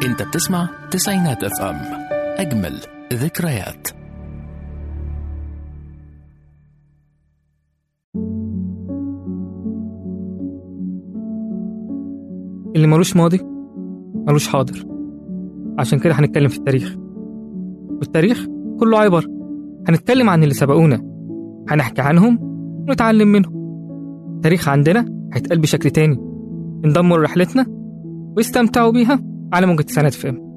انت بتسمع تسعينات اف ام اجمل ذكريات اللي ملوش ماضي ملوش حاضر عشان كده هنتكلم في التاريخ والتاريخ كله عبر هنتكلم عن اللي سبقونا هنحكي عنهم ونتعلم منهم التاريخ عندنا هيتقال بشكل تاني انضموا لرحلتنا واستمتعوا بيها على موجة تسعينات فهم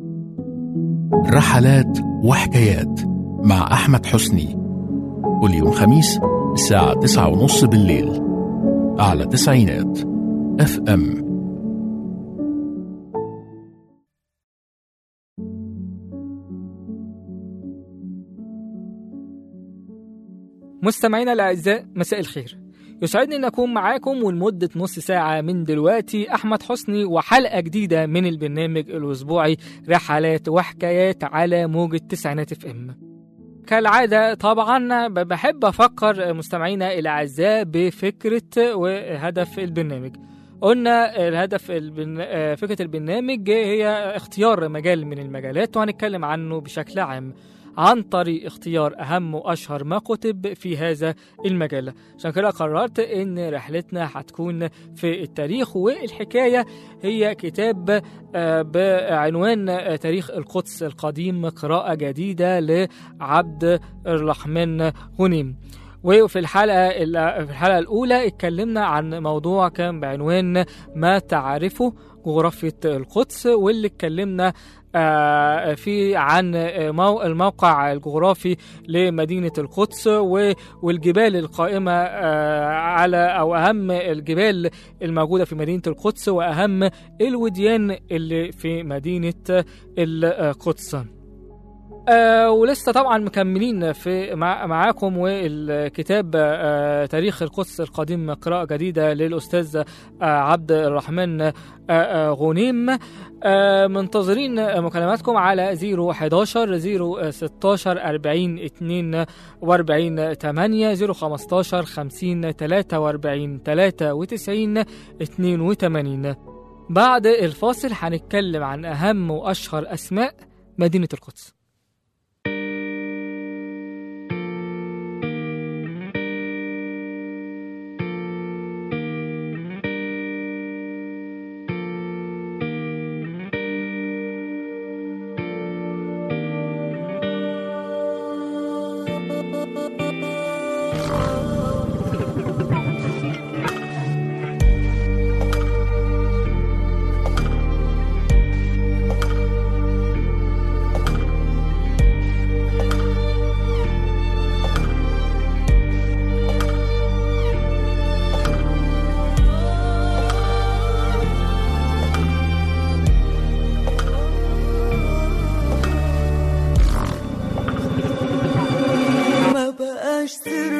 رحلات وحكايات مع أحمد حسني كل يوم خميس الساعة تسعة ونص بالليل على تسعينات اف ام مستمعينا الأعزاء مساء الخير يسعدني أن أكون معاكم ولمدة نص ساعة من دلوقتي أحمد حسني وحلقة جديدة من البرنامج الأسبوعي رحلات وحكايات على موجة تسعينات اف ام كالعادة طبعا ب- بحب أفكر مستمعينا الأعزاء بفكرة وهدف البرنامج قلنا الهدف البن... آه، فكرة البرنامج هي اختيار مجال من المجالات وهنتكلم عنه بشكل عام عن طريق اختيار أهم وأشهر ما كتب في هذا المجال عشان كده قررت إن رحلتنا هتكون في التاريخ والحكاية هي كتاب آه، بعنوان آه، تاريخ القدس القديم قراءة جديدة لعبد الرحمن غنيم وفي الحلقة في الحلقة الأولى اتكلمنا عن موضوع كان بعنوان ما تعرفه جغرافية القدس واللي اتكلمنا آه، في عن آه، مو- الموقع الجغرافي لمدينة القدس و- والجبال القائمة آه، على أو أهم الجبال الموجودة في مدينة القدس وأهم الوديان اللي في مدينة القدس آه ولسه طبعا مكملين في مع معاكم والكتاب آه تاريخ القدس القديم قراءة جديدة للأستاذ آه عبد الرحمن آه آه غنيم آه منتظرين مكالماتكم على 011 016 40 42 8 015 50 43 93 82 بعد الفاصل هنتكلم عن أهم وأشهر أسماء مدينة القدس ما بقاش سر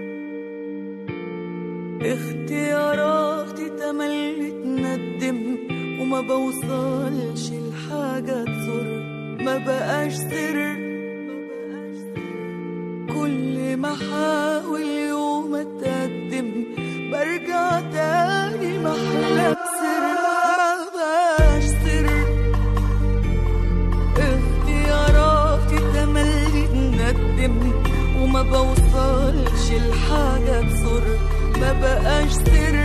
اختياراتي تملي تندم وما بوصلش لحاجة تضر ما بقاش سر كل ما احاول يوم اتقدم برجع تاني محلى بسر ما بقاش سر اختياراتي تملي تندم وما بوصلش لحاجة تصر ما بقاش سر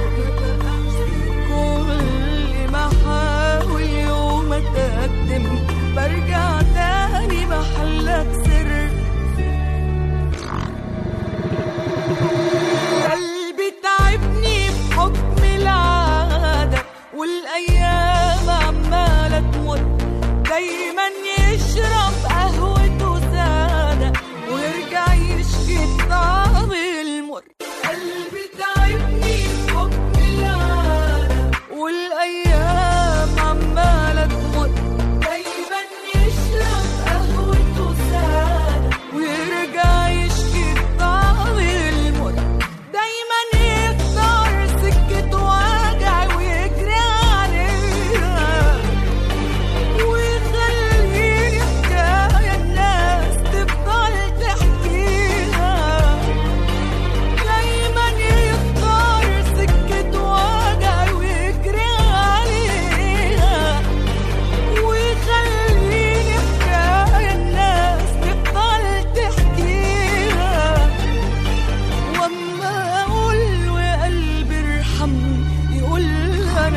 كل ما احاول يوم اتقدم برجع تاني محلك سر قلبي تعبني بحكم العادة والأيام عمالة تمر دايما يشرب قهوته سادة ويرجع يشكي الطعم المر قلبي تعبني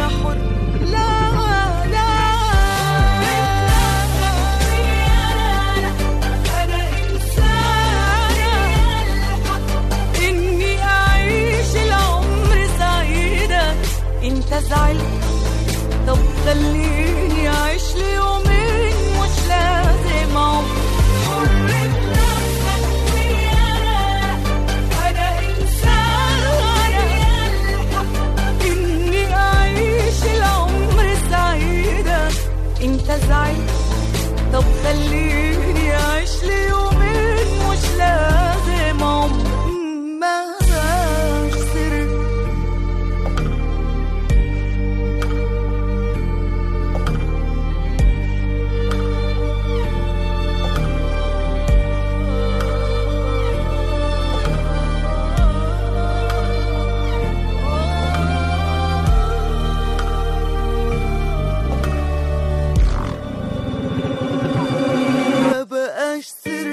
حر لا لا أنا إنسانة إني أعيش العمر سعيدة أنت زعلت طب خليني أعيش ليومين مش لازم عمر حر بنفسك ويانا أنا إنسانة إني أعيش العمر سعيدة أنت زعلت طب خليني أعيش ليومين مش لازم عمر ما خسرت ما بقاش سر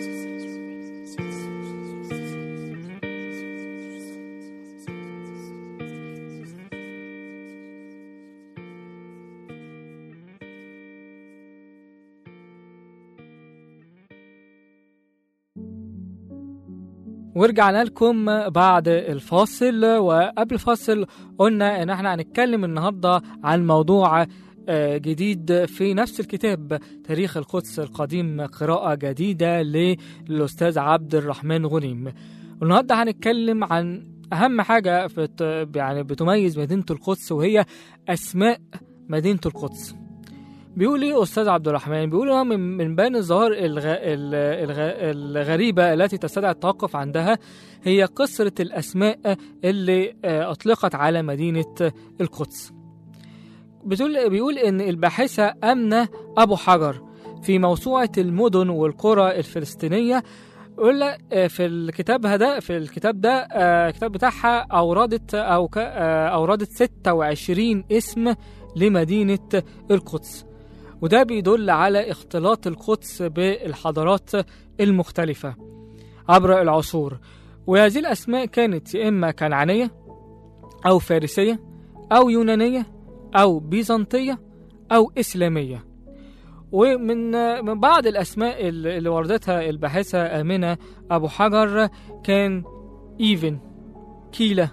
ورجعنا لكم بعد الفاصل وقبل الفاصل قلنا ان احنا هنتكلم النهارده عن موضوع آه، جديد في نفس الكتاب تاريخ القدس القديم قراءة جديدة للأستاذ عبد الرحمن غنيم النهارده هنتكلم عن أهم حاجة بت يعني بتميز مدينة القدس وهي أسماء مدينة القدس بيقول ايه استاذ عبد الرحمن بيقول هو من من بين الظواهر الغ... ال- الغ... الغريبه التي تستدعي التوقف عندها هي قصره الاسماء اللي آه، اطلقت على مدينه القدس بتقول بيقول ان الباحثه امنه ابو حجر في موسوعه المدن والقرى الفلسطينيه يقول لك، آه، في الكتاب ده في الكتاب ده آه، الكتاب بتاعها اوردت او ك- آه، اوردت 26 اسم لمدينه القدس وده بيدل على اختلاط القدس بالحضارات المختلفة عبر العصور وهذه الأسماء كانت يا إما كنعانية أو فارسية أو يونانية أو بيزنطية أو إسلامية ومن من بعض الأسماء اللي اللي وردتها الباحثة آمنة أبو حجر كان إيفن كيلة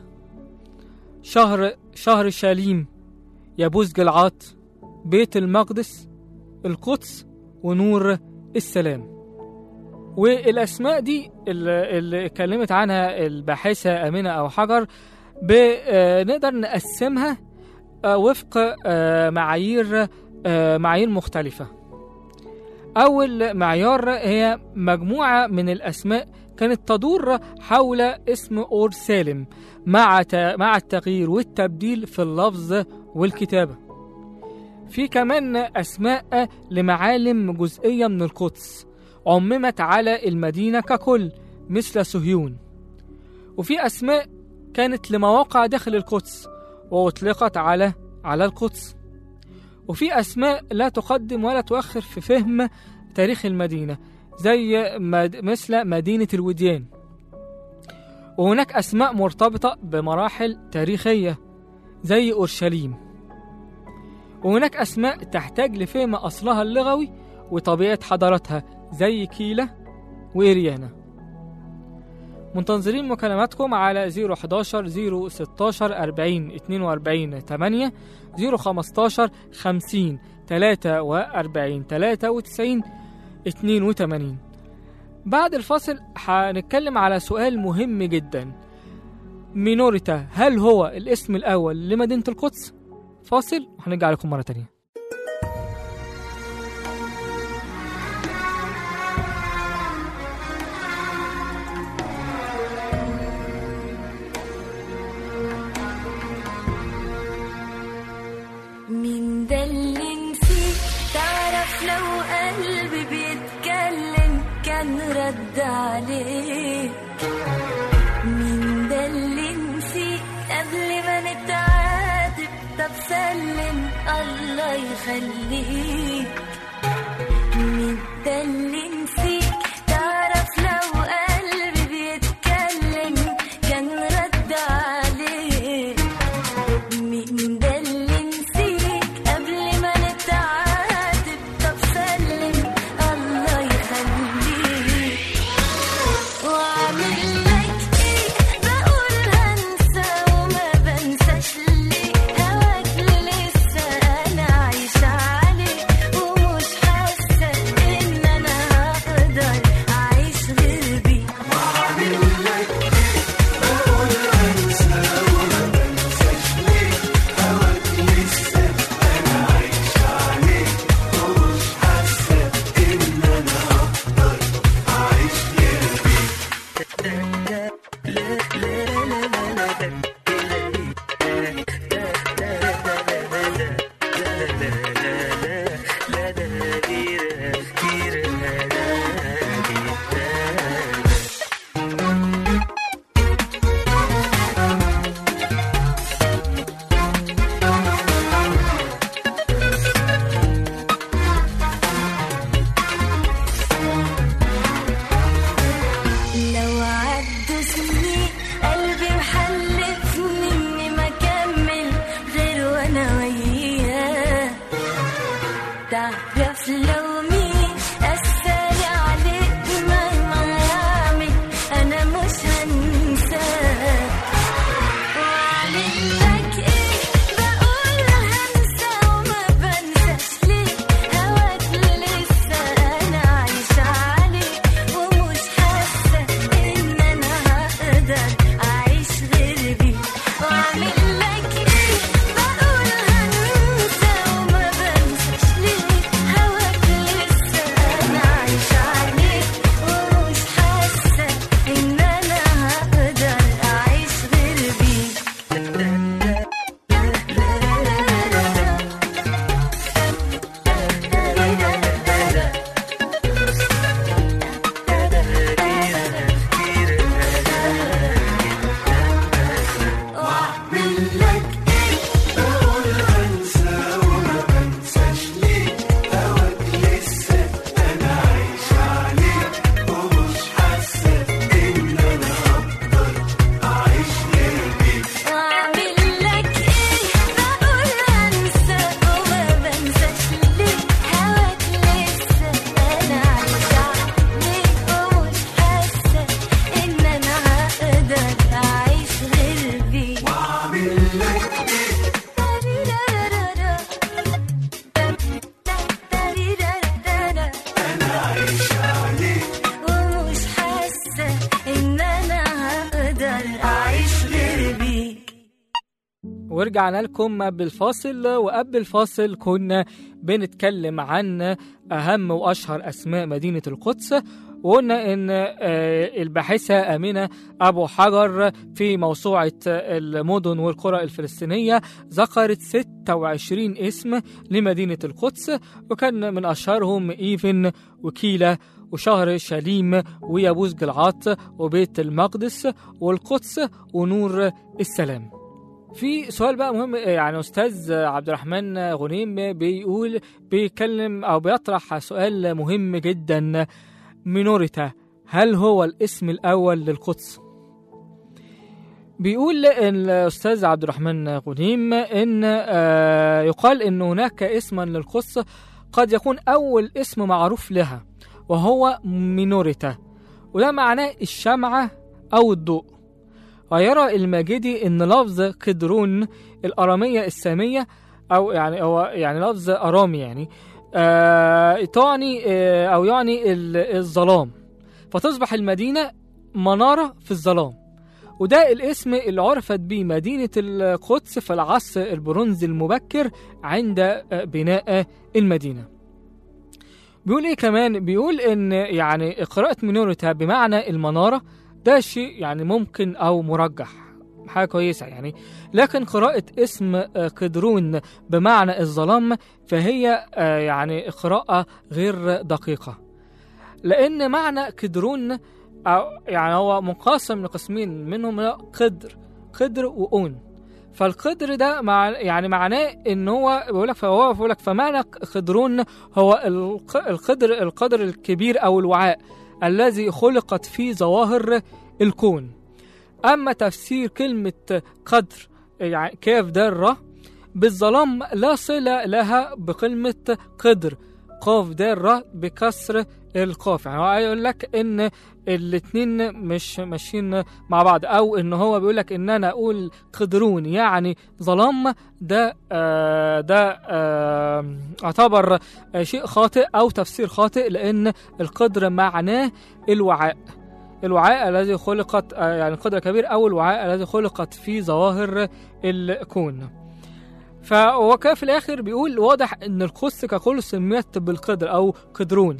شهر شهر شاليم يبوز جلعات بيت المقدس القدس ونور السلام والأسماء دي اللي اللي اتكلمت عنها الباحثة أمينة أو حجر بنقدر نقسمها آه، وفق آه، معايير آه، معايير مختلفة أول معيار هي مجموعة من الأسماء كانت تدور حول اسم أور سالم مع ت- مع التغيير والتبديل في اللفظ والكتابة في كمان أسماء لمعالم جزئية من القدس عممت على المدينة ككل مثل صهيون وفي أسماء كانت لمواقع داخل القدس وأطلقت على على القدس وفي أسماء لا تقدم ولا تؤخر في فهم تاريخ المدينة زي مد... مثل مدينة الوديان وهناك أسماء مرتبطة بمراحل تاريخية زي أورشليم وهناك أسماء تحتاج لفهم أصلها اللغوي وطبيعة حضارتها زي كيلة وإريانا منتظرين مكالماتكم على 011 016 40 42 8 015 50 43 93 82 بعد الفاصل هنتكلم على سؤال مهم جدا مينوريتا هل هو الاسم الأول لمدينة القدس؟ فاصل وهنرجع لكم مرة تانية مين ده اللي نسيت تعرف لو قلبي بيتكلم كان رد عليك مين ده اللي نسيت قبل ما نتعاتب طب سلم الله يخليك مين ده اللي نسيت تعرف لو قلبي بيتكلم كان رد عليك مين ده اللي ورجعنا لكم بالفاصل وقبل الفاصل كنا بنتكلم عن أهم وأشهر أسماء مدينة القدس وقلنا إن آه، الباحثة أمينة أبو حجر في موسوعة المدن والقرى الفلسطينية ذكرت 26 اسم لمدينة القدس وكان من أشهرهم إيفن وكيلة وشهر شاليم ويابوس جلعات وبيت المقدس والقدس ونور السلام في سؤال بقى مهم يعني استاذ عبد الرحمن غنيم بيقول بيتكلم او بيطرح سؤال مهم جدا مينوريتا هل هو الاسم الاول للقدس بيقول الاستاذ عبد الرحمن غنيم ان آه، يقال ان هناك اسما للقدس قد يكون اول اسم معروف لها وهو مينوريتا وده معناه الشمعة أو الضوء ويرى الماجدي إن لفظ قدرون الأرامية السامية أو يعني هو يعني لفظ أرامي يعني آه تعني آه أو يعني ال- الظلام فتصبح المدينة منارة في الظلام وده الاسم اللي عرفت به مدينة القدس في العصر البرونزي المبكر عند آه، بناء المدينة بيقول ايه كمان بيقول ان يعني قراءة مينوريتا بمعنى المنارة ده شيء يعني ممكن او مرجح حاجة كويسة يعني لكن قراءة اسم آه، قدرون بمعنى الظلام فهي آه، يعني قراءة غير دقيقة لأن معنى قدرون أو يعني هو منقسم لقسمين منهم قدر قدر وأون فالقدر ده مع يعني معناه ان هو بيقول لك فهو بيقول لك فمعنى قدرون هو الق- القدر القدر الكبير او الوعاء الذي خلقت فيه ظواهر الكون اما تفسير كلمه قدر يعني كاف دال را بالظلام لا صله لها بكلمه قدر قاف دال را بكسر القاف يعني هو يقول لك ان الاتنين مش ماشيين مع بعض او ان هو بيقول لك ان انا اقول قدرون يعني ظلام ده آه ده آه اعتبر آه شيء خاطئ او تفسير خاطئ لان القدر معناه الوعاء الوعاء الذي خلقت آه يعني قدر كبير او الوعاء الذي خلقت فيه ظواهر الكون فهو كده في الاخر بيقول واضح ان القدس ككل سميت بالقدر او قدرون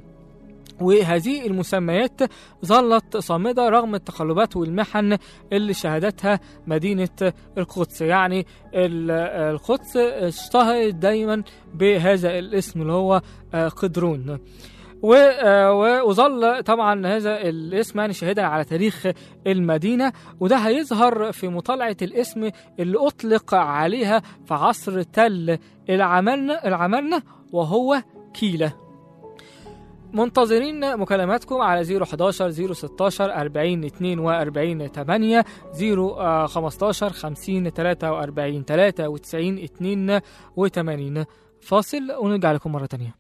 وهذه المسميات ظلت صامدة رغم التقلبات والمحن اللي شهدتها مدينة القدس يعني ال- القدس اشتهرت دايما بهذا الاسم اللي هو آه، قدرون و- آه، و- وظل طبعا هذا الاسم يعني شاهدا على تاريخ المدينة وده هيظهر في مطالعة الاسم اللي أطلق عليها في عصر تل العملنة العملنة وهو كيلة منتظرين مكالماتكم على 011 016 40 42 8 015 50 43 93 82 فاصل ونرجع لكم مرة تانية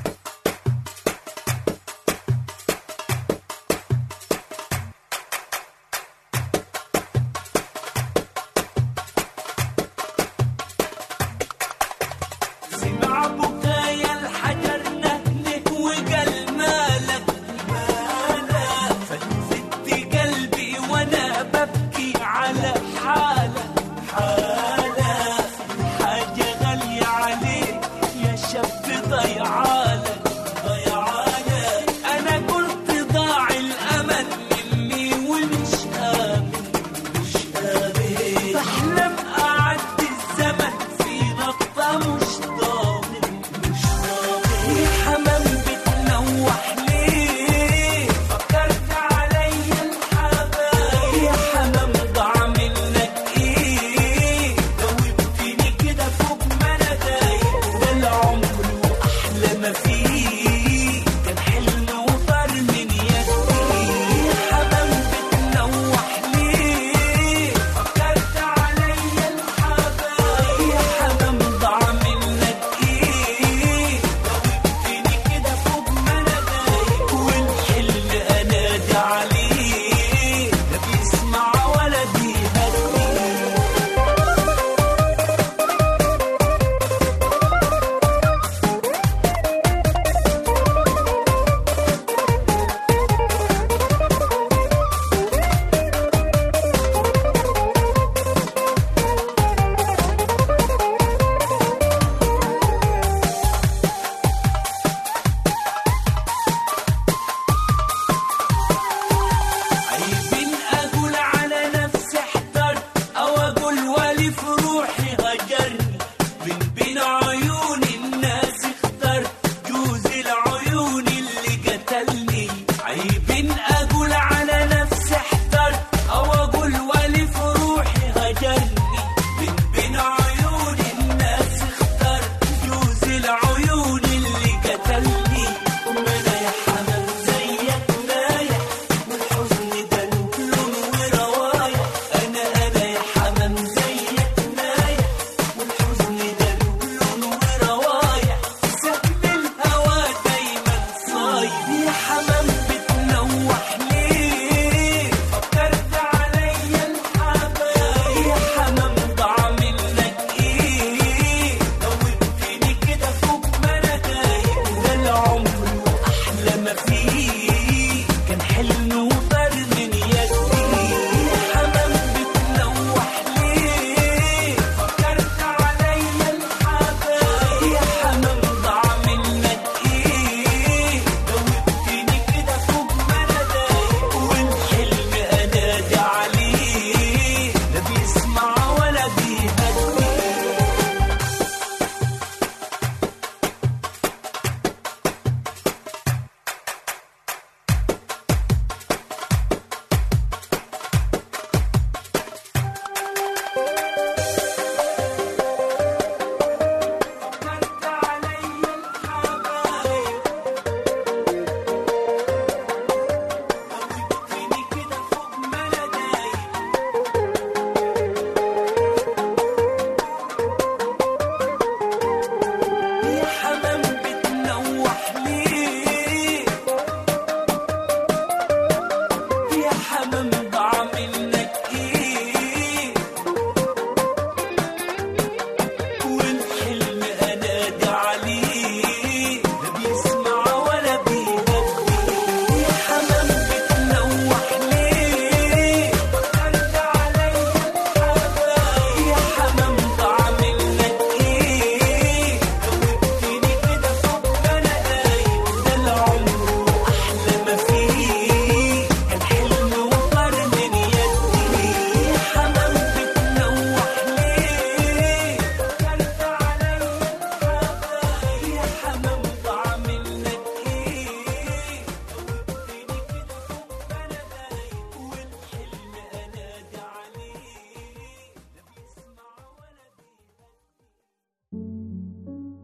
سمع بكايا الحجر نهله وقال مالك مالك فلفت قلبي وانا ببكي على حالك حالك حاجة غالية عليك يا شاب ضيعالك ضيعالك انا قلت ضاع الامل مني ومش امن مش امن بحلم اعدي الزمن في نقطة مش ضامن مش ضامن يا حمام بتنوح ليه فكرت عليا الحبايب يا حمام ضاع منك ايه جاوبتني كده فوق ما انا دايق ده العمر واحلى ما فيه كان حلم وطار من يدي يا حمام بتنوح ليه فكرت عليا الحبايب يا حمام ضاع منك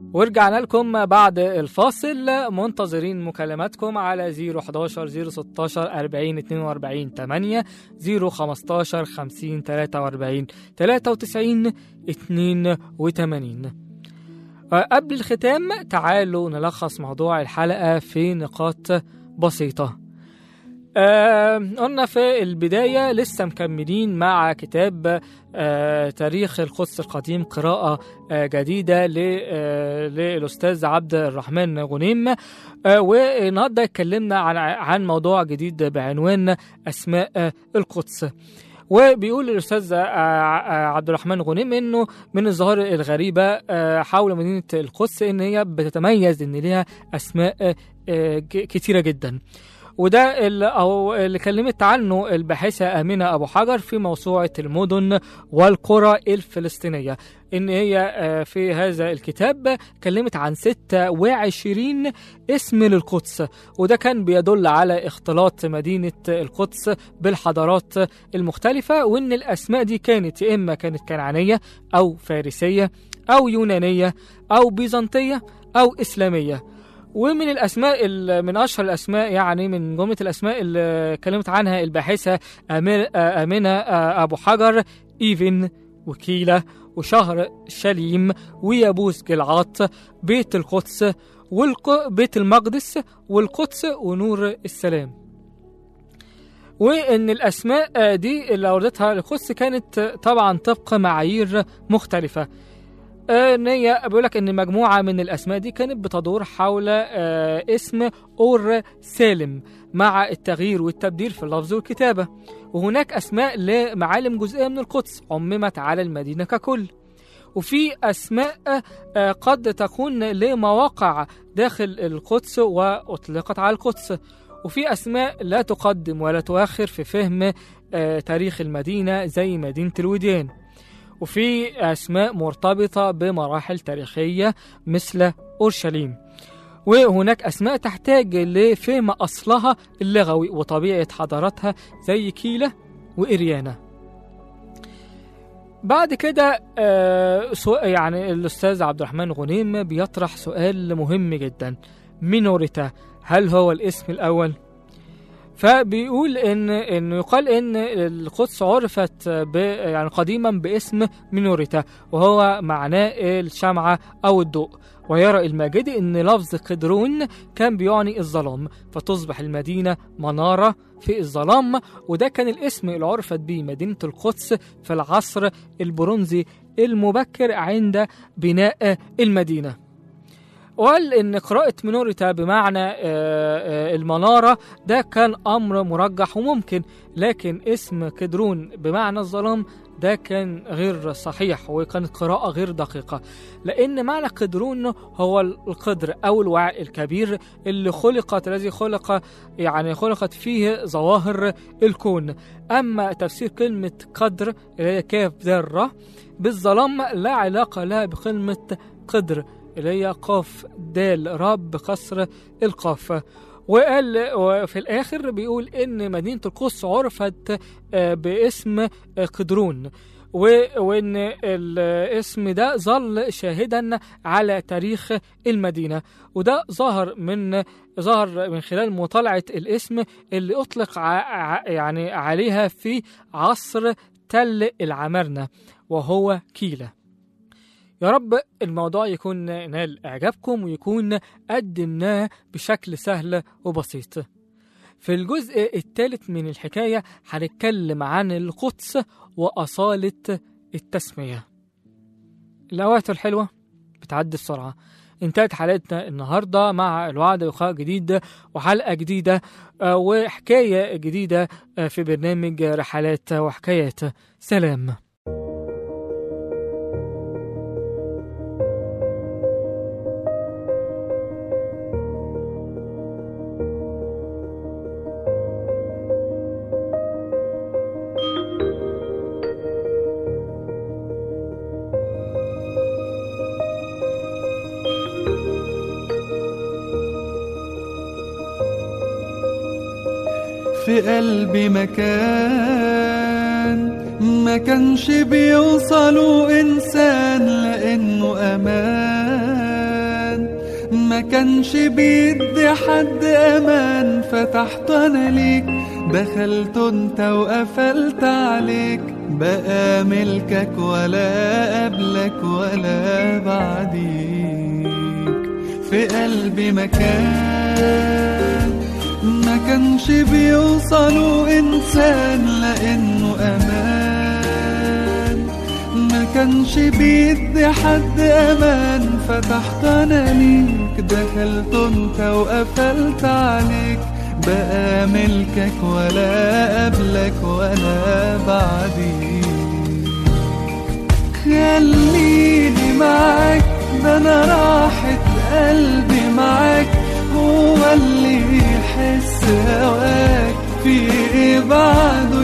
ورجعنا لكم بعد الفاصل منتظرين مكالماتكم على 011 016 40 42 8 015 50 43 93 82 آه، قبل الختام تعالوا نلخص موضوع الحلقة في نقاط بسيطة آه قلنا في البداية لسه مكملين مع كتاب آه تاريخ القدس القديم قراءة آه جديدة ل- آه للأستاذ عبد الرحمن غنيم آه والنهاردة اتكلمنا عن عن موضوع جديد بعنوان أسماء آه القدس وبيقول الأستاذ آه، آه، عبد الرحمن غنيم إنه من الظواهر الغريبة آه، حول مدينة القدس إن هي بتتميز إن ليها أسماء آه، ج- كتيرة جدا وده ال- أو اللي كلمت عنه الباحثة آمنة أبو حجر في موسوعة المدن والقرى الفلسطينية إن هي آه، في هذا الكتاب كلمت عن 26 اسم للقدس وده كان بيدل على اختلاط مدينة القدس بالحضارات المختلفة وإن الأسماء دي كانت يا إما كانت كنعانية أو فارسية أو يونانية أو بيزنطية أو إسلامية ومن الاسماء ال- من اشهر الاسماء يعني من جمله الاسماء اللي كلمت عنها الباحثه آمر- آه، امنه آه، ابو حجر ايفن وكيله وشهر شليم ويابوس جلعاط بيت القدس والق... بيت المقدس والقدس ونور السلام وان الاسماء آه، دي اللي اوردتها القدس كانت آه، طبعا طبق معايير مختلفه آه، ان هي بيقول لك ان مجموعه من الاسماء دي كانت بتدور حول آه، اسم اور سالم مع التغيير والتبديل في اللفظ والكتابه وهناك اسماء لمعالم جزئيه من القدس عممت على المدينه ككل وفي اسماء آه، قد تكون لمواقع داخل القدس واطلقت على القدس وفي اسماء لا تقدم ولا تؤخر في فهم آه، تاريخ المدينه زي مدينه الوديان وفي أسماء مرتبطة بمراحل تاريخية مثل أورشليم وهناك أسماء تحتاج لفهم أصلها اللغوي وطبيعة حضارتها زي كيلة وإريانا بعد كده آه، سو- يعني الأستاذ عبد الرحمن غنيم بيطرح سؤال مهم جدا مينوريتا هل هو الاسم الأول؟ فبيقول ان انه يقال ان القدس عرفت ب يعني قديما باسم مينوريتا وهو معناه الشمعه او الضوء ويرى الماجدي ان لفظ قدرون كان بيعني الظلام فتصبح المدينه مناره في الظلام وده كان الاسم اللي عرفت به مدينه القدس في العصر البرونزي المبكر عند بناء المدينه وقال ان قراءة مينوريتا بمعنى آه، آه، المنارة ده كان امر مرجح وممكن لكن اسم كدرون بمعنى الظلام ده كان غير صحيح وكانت قراءة غير دقيقة لأن معنى قدرون هو القدر أو الوعاء الكبير اللي خلقت الذي خلق يعني خلقت فيه ظواهر الكون أما تفسير كلمة قدر اللي هي كاف دال را بالظلام لا علاقة لها بكلمة قدر اللي هي قاف دال رب بكسر القاف وقال وفي الآخر بيقول إن مدينة القدس عرفت آه، باسم آه، قدرون و- وإن الاسم ده ظل شاهدا على تاريخ المدينة وده ظهر من ظهر من خلال مطالعة الاسم اللي أطلق ع- ع- يعني عليها في عصر تل العمارنة وهو كيلة يا رب الموضوع يكون نال إعجابكم ويكون قدمناه بشكل سهل وبسيط في الجزء الثالث من الحكاية هنتكلم عن القدس وأصالة التسمية الأوقات الحلوة بتعدي بسرعة انتهت حلقتنا النهاردة مع الوعد بلقاء جديد وحلقة جديدة آه، وحكاية جديدة آه، في برنامج رحلات وحكايات سلام في قلبي مكان ما كانش بيوصلوا إنسان لأنه أمان ما كانش بيدي حد امان فتحت انا ليك دخلت انت وقفلت عليك بقى ملكك ولا قبلك ولا بعديك في قلبي مكان ما كانش بيوصلوا انسان لانه امان ما كانش بيدي حد امان فتحت انا ليك دخلت انت وقفلت عليك بقى ملكك ولا قبلك ولا بعديك خليني معاك ده انا راحة قلبي معاك هو اللي يحس هواك في ايه بعده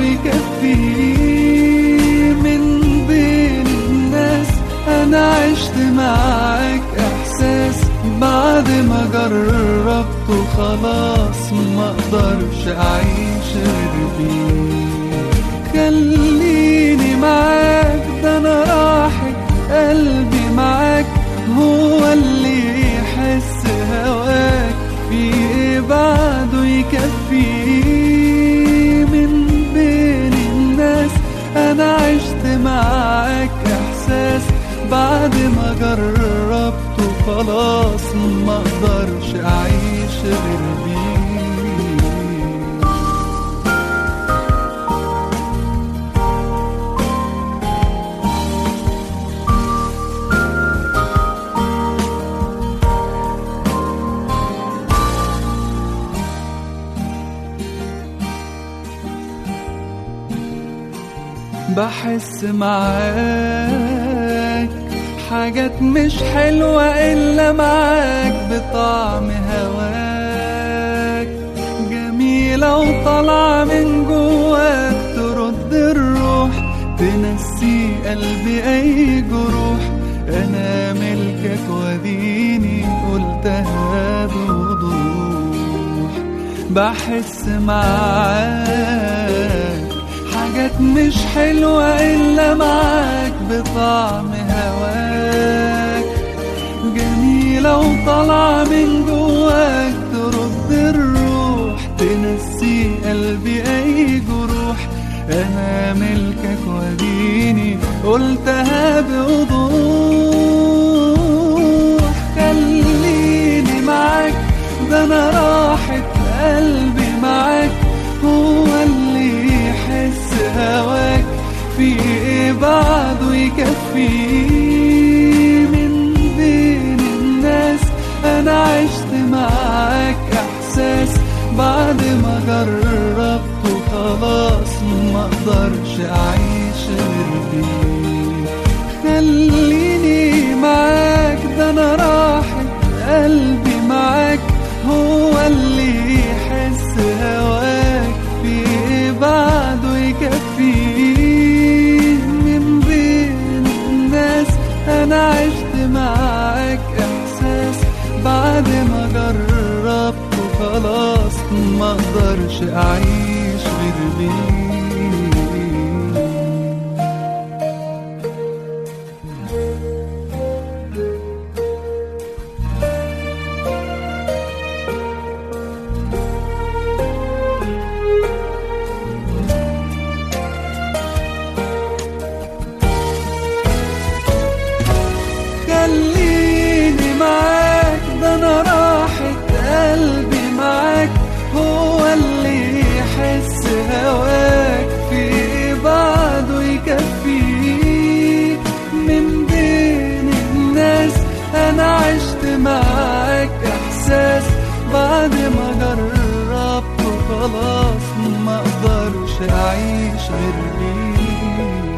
يكفيه من بين الناس انا عشت معاك احساس بعد ما جربته خلاص ما اقدرش اعيش غير بيه خليني معاك ده انا راحة قلبي معاك هو اللي يحس هواك في ايه بعده يكفيه من بين الناس انا عشت معاك احساس بعد ما جربته خلاص ما اقدرش اعيش غير بيه بحس معاك حاجات مش حلوة إلا معاك بطعم هواك جميلة وطالعة من جواك ترد الروح تنسي قلبي أي جروح أنا ملكك وديني قلتها بوضوح بحس معاك حاجات مش حلوة إلا معاك بطعم هواك جميلة وطالعة من جواك ترد الروح تنسي قلبي أي جروح أنا ملكك وديني قلتها بوضوح خليني معاك ده أنا راحة قلبي معاك هو اللي يحس هواك في ايه بعده يكفيه من بين الناس انا عشت معاك احساس بعد ما جربته خلاص ما اقدرش اعيش غير بيه خليني معاك ده انا راحة قلبي معاك هو اللي يحس هواك في ايه بعده يكفيه من بين الناس انا عشت معاك احساس بعد ما جربته خلاص ما اقدرش اعيش غير بيه خليني معاك ده انا راحة قلبي معاك هو اللي يحس هواك في بعده يكفيه من بين الناس انا عشت معاك احساس بعد ما جربته خلاص ما اقدرش اعيش غير بيه